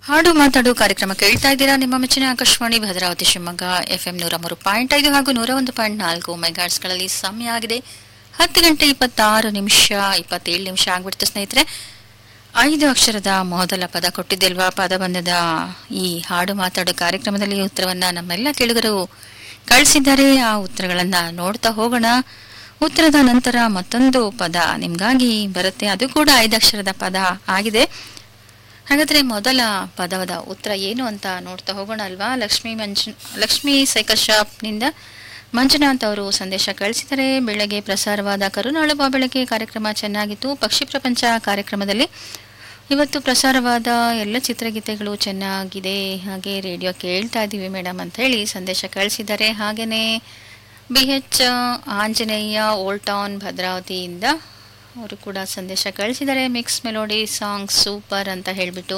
ಹಾಡು ಮಾತಾಡು ಕಾರ್ಯಕ್ರಮ ಕೇಳ್ತಾ ಇದ್ದೀರಾ ನಿಮ್ಮ ಮೆಚ್ಚಿನ ಆಕಾಶವಾಣಿ ಭದ್ರಾವತಿ ಶಿವಮೊಗ್ಗ ಎಫ್ ಎಂ ನೂರ ಮೂರು ಪಾಯಿಂಟ್ ಐದು ಹಾಗೂ ನೂರ ಒಂದು ಪಾಯಿಂಟ್ ನಾಲ್ಕು ಮೆಗಾಟ್ಸ್ಗಳಲ್ಲಿ ಸಮಯ ಆಗಿದೆ ಹತ್ತು ಗಂಟೆ ಇಪ್ಪತ್ತಾರು ನಿಮಿಷ ಇಪ್ಪತ್ತೇಳು ನಿಮಿಷ ಆಗ್ಬಿಡ್ತು ಸ್ನೇಹಿತರೆ ಐದು ಅಕ್ಷರದ ಮೊದಲ ಪದ ಕೊಟ್ಟಿದ್ದೆಲ್ವಾ ಪದಬಂಧದ ಈ ಹಾಡು ಮಾತಾಡು ಕಾರ್ಯಕ್ರಮದಲ್ಲಿ ಉತ್ತರವನ್ನ ನಮ್ಮೆಲ್ಲ ಕೇಳುಗರು ಕಳಿಸಿದ್ದಾರೆ ಆ ಉತ್ತರಗಳನ್ನ ನೋಡ್ತಾ ಹೋಗೋಣ ಉತ್ತರದ ನಂತರ ಮತ್ತೊಂದು ಪದ ನಿಮ್ಗಾಗಿ ಬರುತ್ತೆ ಅದು ಕೂಡ ಐದು ಅಕ್ಷರದ ಪದ ಆಗಿದೆ ಹಾಗಾದ್ರೆ ಮೊದಲ ಪದದ ಉತ್ತರ ಏನು ಅಂತ ನೋಡ್ತಾ ಹೋಗೋಣ ಅಲ್ವಾ ಲಕ್ಷ್ಮೀ ಮಂಜು ಲಕ್ಷ್ಮೀ ಸೈಕಲ್ ಶಾಪ್ನಿಂದ ಮಂಜುನಾಥ್ ಅವರು ಸಂದೇಶ ಕಳಿಸಿದರೆ ಬೆಳಗ್ಗೆ ಪ್ರಸಾರವಾದ ಕರುನಾಳುವ ಬೆಳಗ್ಗೆ ಕಾರ್ಯಕ್ರಮ ಚೆನ್ನಾಗಿತ್ತು ಪಕ್ಷಿ ಪ್ರಪಂಚ ಕಾರ್ಯಕ್ರಮದಲ್ಲಿ ಇವತ್ತು ಪ್ರಸಾರವಾದ ಎಲ್ಲ ಚಿತ್ರಗೀತೆಗಳು ಚೆನ್ನಾಗಿದೆ ಹಾಗೆ ರೇಡಿಯೋ ಕೇಳ್ತಾ ಇದ್ದೀವಿ ಮೇಡಮ್ ಅಂತ ಹೇಳಿ ಸಂದೇಶ ಕಳಿಸಿದ್ದಾರೆ ಹಾಗೆಯೇ B H Anjaneya old town ಭದ್ರಾವತಿಯಿಂದ ಅವರು ಕೂಡ ಸಂದೇಶ ಕಳಿಸಿದ್ದಾರೆ ಮಿಕ್ಸ್ ಮೆಲೋಡಿ ಸಾಂಗ್ ಸೂಪರ್ ಅಂತ ಹೇಳಿಬಿಟ್ಟು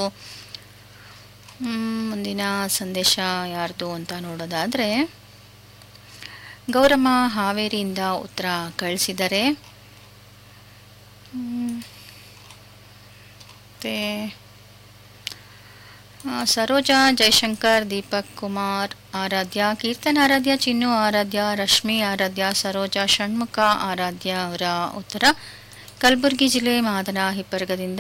ಮುಂದಿನ ಸಂದೇಶ ಯಾರ್ದು ಅಂತ ನೋಡೋದಾದರೆ ಗೌರಮ್ಮ ಹಾವೇರಿಯಿಂದ ಉತ್ತರ ಕಳಿಸಿದ್ದಾರೆ ಹ್ಮ್. ಮತ್ತೆ ಆ, ಸರೋಜಾ ಜಯಶಂಕರ್ ದೀಪಕ್ ಕುಮಾರ್ ಆರಾಧ್ಯ ಕೀರ್ತನ್ ಆರಾಧ್ಯ ಚಿನ್ನು ಆರಾಧ್ಯ ರಶ್ಮಿ ಆರಾಧ್ಯ ಸರೋಜಾ ಷಣ್ಮುಖ ಆರಾಧ್ಯ ಅವರ ಉತ್ತರ ಕಲಬುರಗಿ ಜಿಲ್ಲೆ ಮಾದನ ಹಿಪ್ಪರಗದಿಂದ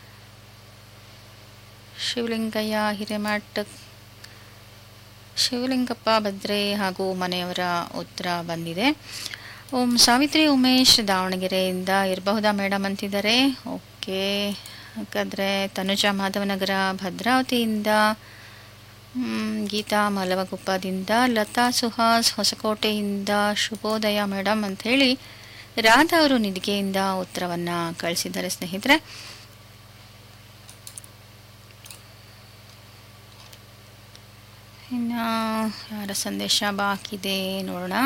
ಶಿವಲಿಂಗಯ್ಯ ಹಿರೇಮಠ್ ಶಿವಲಿಂಗಪ್ಪ ಭದ್ರೆ ಹಾಗೂ ಮನೆಯವರ ಉತ್ತರ ಬಂದಿದೆ ಓಂ ಸಾವಿತ್ರಿ ಉಮೇಶ್ ದಾವಣಗೆರೆಯಿಂದ ಇರಬಹುದಾ ಮೇಡಮ್ ಅಂತಿದ್ದಾರೆ ಓಕೆ ಹಾಗಾದರೆ ತನುಜಾ ಮಾಧವನಗರ ಭದ್ರಾವತಿಯಿಂದ ಮ್, ಗೀತಾ ಮಲವಗುಪ್ಪದಿಂದ ಲತಾ ಸುಹಾಸ್ ಹೊಸಕೋಟೆಯಿಂದ ಶುಭೋದಯ ಮೇಡಮ್ ಅಂಥೇಳಿ ರಾಧಾ ಅವರು ನಿಧಿಗೆಯಿಂದ ಉತ್ತರವನ್ನು ಕಳಿಸಿದ್ದಾರೆ ಸ್ನೇಹಿತರೆ ಇನ್ನು ಯಾರ ಸಂದೇಶ ಬಾಕಿದೆ ನೋಡೋಣ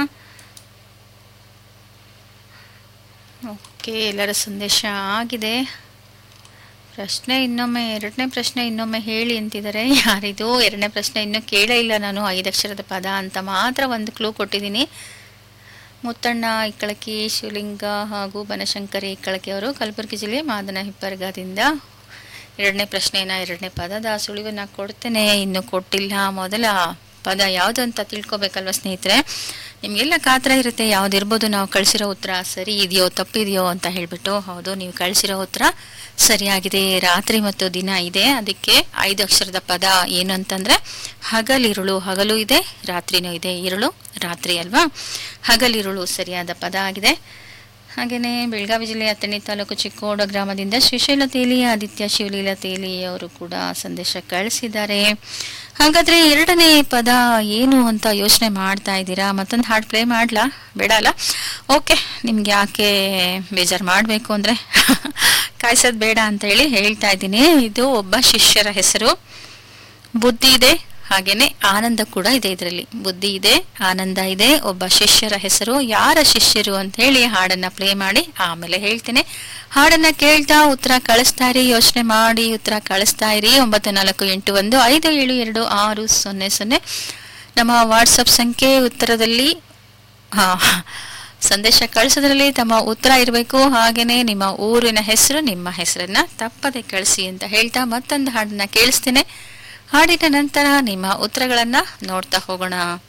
ಓಕೆ ಎಲ್ಲರ ಸಂದೇಶ ಆಗಿದೆ ಪ್ರಶ್ನೆ ಇನ್ನೊಮ್ಮೆ ಎರಡನೇ ಪ್ರಶ್ನೆ ಇನ್ನೊಮ್ಮೆ ಹೇಳಿ ಅಂತಿದ್ದಾರೆ ಯಾರಿದು ಎರಡನೇ ಪ್ರಶ್ನೆ ಇನ್ನೂ ಕೇಳೇ ಇಲ್ಲ ನಾನು ಐದಕ್ಷರದ ಪದ ಅಂತ ಮಾತ್ರ ಒಂದು ಕ್ಲೂ ಕೊಟ್ಟಿದ್ದೀನಿ ಮುತ್ತಣ್ಣ ಇಕ್ಕಳಕಿ ಶಿವಲಿಂಗ ಹಾಗೂ ಬನಶಂಕರಿ ಇಕ್ಕಳಕಿ ಅವರು ಕಲಬುರಗಿ ಜಿಲ್ಲೆ ಮಾದನ ಹಿಪ್ಪರ್ಗದಿಂದ ಎರಡನೇ ಪ್ರಶ್ನೆನ ಎರಡನೇ ಪದದ ಸುಳಿವನ್ನ ಕೊಡ್ತೇನೆ ಇನ್ನು ಕೊಟ್ಟಿಲ್ಲ ಮೊದಲ ಪದ ಯಾವುದು ಅಂತ ತಿಳ್ಕೊಬೇಕಲ್ವ ಸ್ನೇಹಿತರೆ ನಿಮಗೆಲ್ಲ ಕಾತರ ಇರುತ್ತೆ ಯಾವ್ದಿರ್ಬೋದು ನಾವು ಕಳಿಸಿರೋ ಉತ್ತರ ಸರಿ ಇದೆಯೋ ತಪ್ಪಿದೆಯೋ ಅಂತ ಹೇಳ್ಬಿಟ್ಟು ಹೌದು ನೀವು ಕಳಿಸಿರೋ ಉತ್ತರ ಸರಿಯಾಗಿದೆ ರಾತ್ರಿ ಮತ್ತು ದಿನ ಇದೆ ಅದಕ್ಕೆ ಐದು ಅಕ್ಷರದ ಪದ ಏನು ಅಂತಂದ್ರೆ ಹಗಲಿರುಳು ಹಗಲು ಇದೆ ರಾತ್ರಿನೂ ಇದೆ ಇರುಳು ರಾತ್ರಿ ಅಲ್ವಾ ಹಗಲಿರುಳು ಸರಿಯಾದ ಪದ ಆಗಿದೆ ಹಾಗೆಯೇ ಬೆಳಗಾವಿ ಜಿಲ್ಲೆಯ ಅಥಣಿ ತಾಲೂಕು ಚಿಕ್ಕೋಡ ಗ್ರಾಮದಿಂದ ಶ್ರೀಶೈಲ ತೇಲಿ ಆದಿತ್ಯ ಶಿವಲೀಲ ತೇಲಿ ಅವರು ಕೂಡ ಸಂದೇಶ ಕಳಿಸಿದ್ದಾರೆ ಹಾಗಾದ್ರೆ ಎರಡನೇ ಪದ ಏನು ಅಂತ ಯೋಚನೆ ಮಾಡ್ತಾ ಇದ್ದೀರಾ ಮತ್ತೊಂದು ಹಾಡು ಪ್ಲೇ ಮಾಡ್ಲಾ ಬೇಡ ಅಲ್ಲ ಓಕೆ ನಿಮ್ಗೆ ಯಾಕೆ ಬೇಜಾರು ಮಾಡಬೇಕು ಅಂದರೆ ಕಾಯ್ಸೋದು ಬೇಡ ಅಂತ ಹೇಳಿ ಹೇಳ್ತಾ ಇದ್ದೀನಿ ಇದು ಒಬ್ಬ ಶಿಷ್ಯರ ಹೆಸರು ಬುದ್ಧಿ ಇದೆ ಹಾಗೇನೆ ಆನಂದ ಕೂಡ ಇದೆ ಇದರಲ್ಲಿ ಬುದ್ಧಿ ಇದೆ ಆನಂದ ಇದೆ ಒಬ್ಬ ಶಿಷ್ಯರ ಹೆಸರು ಯಾರ ಶಿಷ್ಯರು ಅಂತ ಹೇಳಿ ಹಾಡನ್ನ ಪ್ಲೇ ಮಾಡಿ ಆಮೇಲೆ ಹೇಳ್ತೇನೆ ಹಾಡನ್ನ ಕೇಳ್ತಾ ಉತ್ತರ ಕಳಿಸ್ತಾ ಇರಿ ಯೋಚನೆ ಮಾಡಿ ಉತ್ತರ ಕಳಿಸ್ತಾ ಇರಿ ಒಂಬತ್ತು ನಾಲ್ಕು ಎಂಟು ಒಂದು ಐದು ಏಳು ಎರಡು ಆರು ಸೊನ್ನೆ ಸೊನ್ನೆ ನಮ್ಮ ವಾಟ್ಸಪ್ ಸಂಖ್ಯೆ ಉತ್ತರದಲ್ಲಿ ಹಾ ಸಂದೇಶ ಕಳಿಸೋದ್ರಲ್ಲಿ ತಮ್ಮ ಉತ್ತರ ಇರಬೇಕು ಹಾಗೇನೆ ನಿಮ್ಮ ಊರಿನ ಹೆಸರು ನಿಮ್ಮ ಹೆಸರನ್ನ ತಪ್ಪದೆ ಕಳಿಸಿ ಅಂತ ಹೇಳ್ತಾ ಮತ್ತೊಂದು ಹಾಡನ್ನ ಕೇಳಿಸ್ತೇನೆ ಹಾಡಿನ ನಂತರ ನಿಮ್ಮ ಉತ್ತರಗಳನ್ನ ನೋಡ್ತಾ ಹೋಗೋಣ